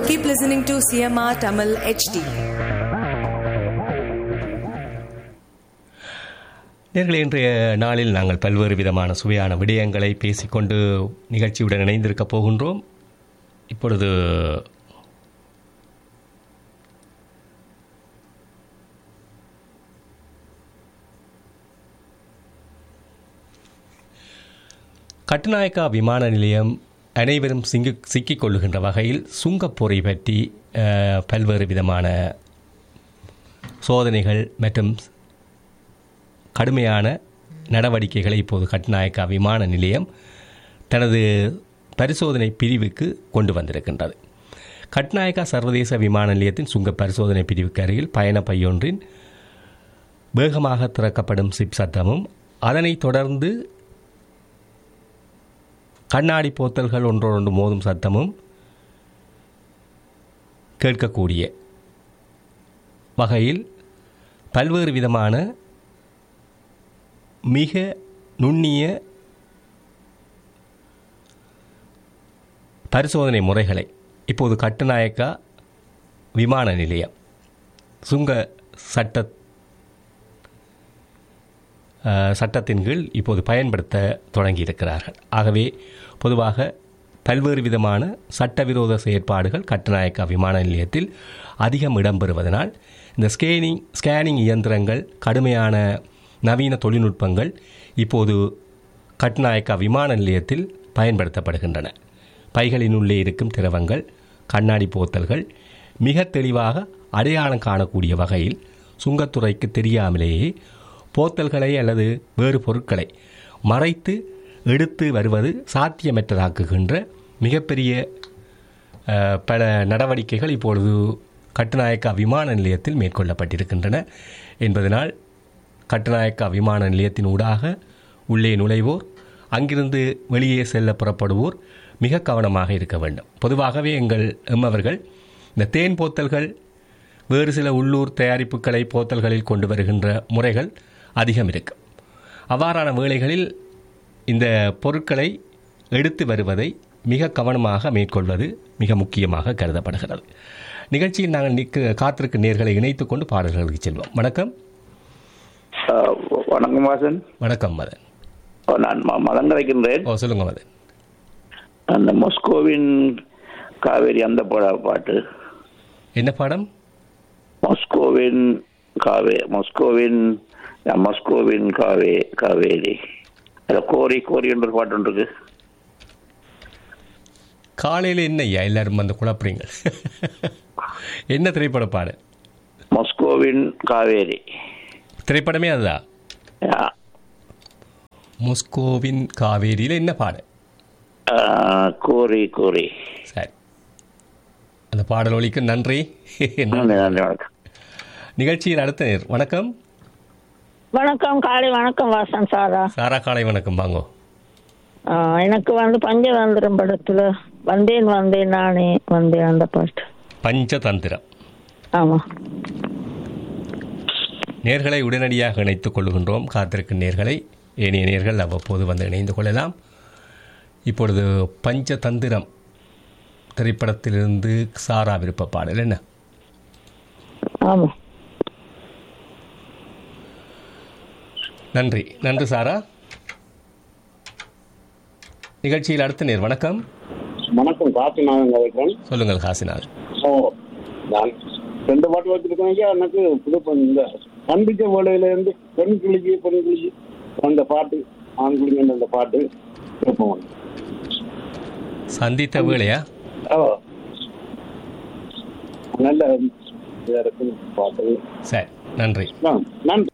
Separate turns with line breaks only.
Keep listening to CMR Tamil HD.
நேர்களே இன்றைய நாளில் நாங்கள் பல்வேறு விதமான சுவையான விடயங்களை பேசிக்கொண்டு நிகழ்ச்சியுடன் இணைந்திருக்கப் போகின்றோம் இப்பொழுது கட்டுநாயக்கா விமான நிலையம் அனைவரும் சிங்கி சிக்கிக் கொள்ளுகின்ற வகையில் சுங்கப்பொறி பற்றி அஹ், பல்வேறு விதமான சோதனைகள் மற்றும் கடுமையான நடவடிக்கைகளை இப்போது கட்நாயக்கா விமான நிலையம் தனது பரிசோதனை பிரிவுக்கு கொண்டு வந்திருக்கின்றது கட்நாயக்கா சர்வதேச விமான நிலையத்தின் சுங்க பரிசோதனை பிரிவுக்கு அருகில் பயண பையொன்றின் வேகமாக திறக்கப்படும் சிப் சத்தமும் அதனைத் தொடர்ந்து கண்ணாடி போத்தல்கள் ஒன்றோடொன்று மோதும் சத்தமும் கேட்கக்கூடிய வகையில் பல்வேறு விதமான மிக நுண்ணிய பரிசோதனை முறைகளை இப்போது கட்டுநாயக்கா விமான நிலையம் சுங்க சட்ட அஹ், சட்டத்தின் கீழ் இப்போது பயன்படுத்த தொடங்கியிருக்கிறார்கள் ஆகவே பொதுவாக பல்வேறு விதமான சட்டவிரோத செயற்பாடுகள் கட்டுநாயக்கா விமான நிலையத்தில் அதிகம் இடம்பெறுவதனால் இந்த ஸ்கேனிங் ஸ்கேனிங் இயந்திரங்கள் கடுமையான நவீன தொழில்நுட்பங்கள் இப்போது கட்நாயக்கா விமான நிலையத்தில் பயன்படுத்தப்படுகின்றன பைகளினுள்ளே இருக்கும் திரவங்கள் கண்ணாடி போத்தல்கள் மிக தெளிவாக அடையாளம் காணக்கூடிய வகையில் சுங்கத்துறைக்கு தெரியாமலேயே போத்தல்களை அல்லது வேறு பொருட்களை மறைத்து எடுத்து வருவது சாத்தியமற்றதாக்குகின்ற மிகப்பெரிய அஹ், பல நடவடிக்கைகள் இப்பொழுது கட்டுநாயக்கா விமான நிலையத்தில் மேற்கொள்ளப்பட்டிருக்கின்றன என்பதனால் கட்டுநாயக்கா விமான நிலையத்தின் ஊடாக உள்ளே நுழைவோர் அங்கிருந்து வெளியே செல்ல புறப்படுவோர் மிக கவனமாக இருக்க வேண்டும் பொதுவாகவே எங்கள் எம்மவர்கள் இந்த தேன் போத்தல்கள் வேறு சில உள்ளூர் தயாரிப்புகளை போத்தல்களில் கொண்டு வருகின்ற முறைகள் அதிகம் இருக்கும் அவ்வாறான வேளைகளில் இந்த பொருட்களை எடுத்து வருவதை மிக கவனமாக மேற்கொள்வது மிக முக்கியமாக கருதப்படுகிறது நிகழ்ச்சியில் நாங்கள் நிற்க காத்திருக்கும் நேர்களை இணைத்துக் கொண்டு பாடல்களுக்கு செல்வோம் வணக்கம்
ஆஹ் வணக்கம் வாசன்
வணக்கம் மதன்
நான் ம- மதன் கலைக்கின்றேன்
ஓ சொல்லுங்க மதன்
அந்த மொஸ்கோவின் காவேரி அந்த பட பாட்டு
என்ன பாடம்
மொஸ்கோவின் காவே மொஸ்கோவின் அஹ், மொஸ்கோவின் காவே காவேரி அதில் கோரி கோரி என்ற ஒரு பாட்டு ஒன்று இருக்கு
காலையில் என்ன ஐயா எல்லாரும் வந்து குழப்புறீங்க என்ன திரைப்பட பாடு
மொஸ்கோவின் காவேரி
திரைப்படமே அதுதான்
ஆஹ்,
மொஸ்கோவின் காவேரியில் என்ன பாடு
ஆஹ், கோரி கோரி
சரி அந்த பாடல் ஒலிக்கு நன்றி
நன்றி நன்றி வணக்கம்
நிகழ்ச்சியில் அடுத்த நேர் வணக்கம்
வணக்கம் காலை வணக்கம் வாசன் சாரா
சாரா காலை வணக்கம் வாங்கோ
ஆ, எனக்கு வந்து பஞ்சதந்திரம் படத்துல வந்தேன் வந்தேன் நானே வந்தேன் அந்த பாட்டு
பஞ்சதந்திரம்
ஆமா
நேர்களை உடனடியாக இணைத்துக் கொள்கின்றோம் காத்திருக்கும் நேர்களை ஏனைய நேர்கள் அவ்வப்போது வந்து இணைந்து கொள்ளலாம் இப்பொழுது பஞ்சதந்திரம் திரைப்படத்திலிருந்து சாரா விருப்ப பாடல் என்ன
ஆமா
நன்றி நன்றி சாரா நிகழ்ச்சியில் அடுத்த நேர் வணக்கம்
வணக்கம் காசிநாதன் கதைக்கிறேன்
சொல்லுங்கள் காசிநாத்
ஓ நான் ரெண்டு பாட்டு வச்சிருக்கேன் ஐயா எனக்கு புது பண் இந்த பண்டிகை வேலையில இருந்து பெண் கிளிக்கு பெண் கிளிக்கு அந்த பாட்டு ஆண் கிளிங்க அந்த பாட்டு கேட்போம்
சந்தித்த வேளையா
ஓ நல்ல இதா இருக்கு பாட்டு
சரி நன்றி
ஆ, நன்றி